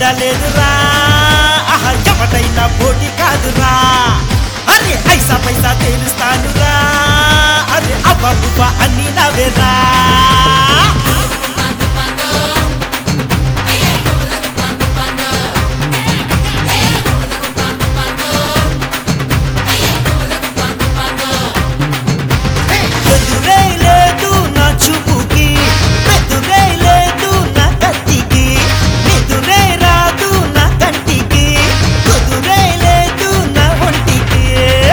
లేదురా ఆహా ఎవడైనా పోటీ కాదురా అరే ఐసా పైసా తేలుస్తానురా అరే అబ్బా అన్ని నవ్వేరా ఎదురే లేదు నా చూపుకి ఎదురే లేదు నా కత్తికి ఎదురే రాదు నా కంటికి కుదురే లేదు నా ఒంటికి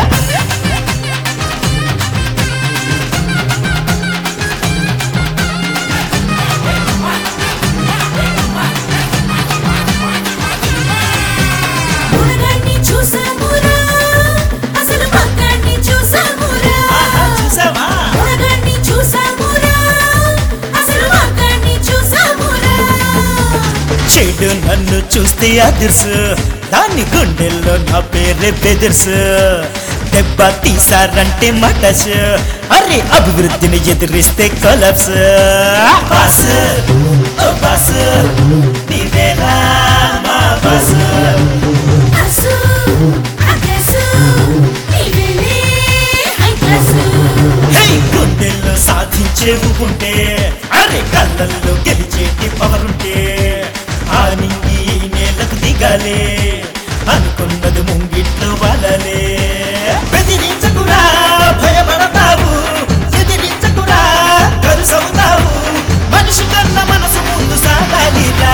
మునగాన్ని చూసామురా అసలు మగాన్ని చూసామురా ఆహా, చూసావా మునగాన్ని చూసామురా అసలు మగాన్ని చూసామురా చెడు నన్ను చూస్తే అదుర్సు దాని గుండెల్లో నా పేరే బెదిర్సు దెబ్బ తీసారంటే మటస్ అరే అభివృద్ధిని ఎదిరిస్తే కొలప్స్ బాస్ ఓ బాస్ నీవేరా మా బాస్ అసు అగసు నీవేలే హై క్లాసు హే గుండెల్లో సాధించేవు ఉంటే అరే కళ్ళల్లో గెలిచేటి పవర్ ఉంటే ఆ నింగి ఈ నేలకు దిగాలే అనుకున్నది ముంగిట్లో వాళ్ళలే బెదిరించకురా భయపడతావు ఎదిరించకురా కరుసవుతావు మనిషి కన్న మనసు ముందు సాగాలిరా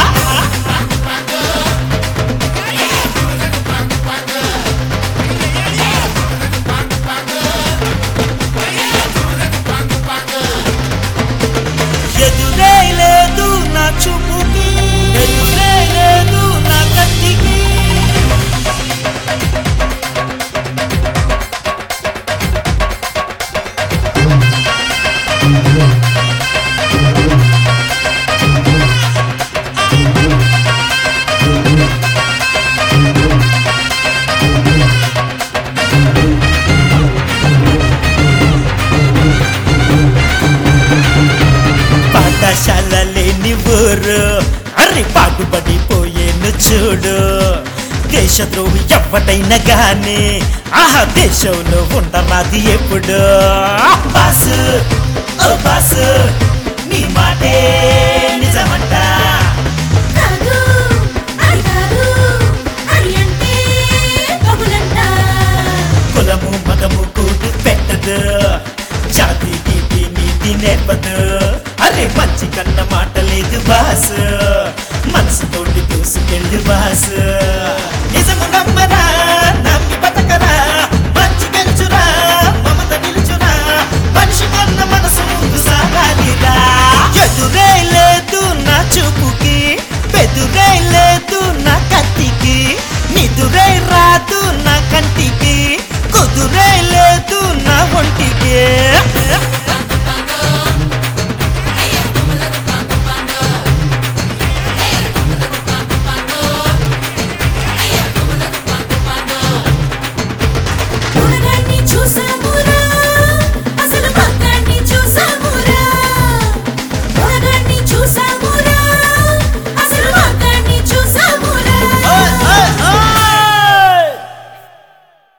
ఎదురే లేదు నా చూపుకి ఎదురే లేదు నా కత్తికి పాఠశాల లేని ఊరు అరే పాటుపడిపోయేను చూడు దేశద్రోహి ఎవ్వటైనా గాని ఆహా దేశంలో ఉండరాది ఎప్పుడు బాసు ఓ బాసు నీ మాటే నిజమంట కాదు అది కాదు అది అంటే బబులంట కులము మతము కూడు పెట్టదు జాతి గీతి నీతి నేర్పదు అరే మంచి కన్న మాట లేదు బాసు మనసుతోటి దూసుకెళ్ళు బాసు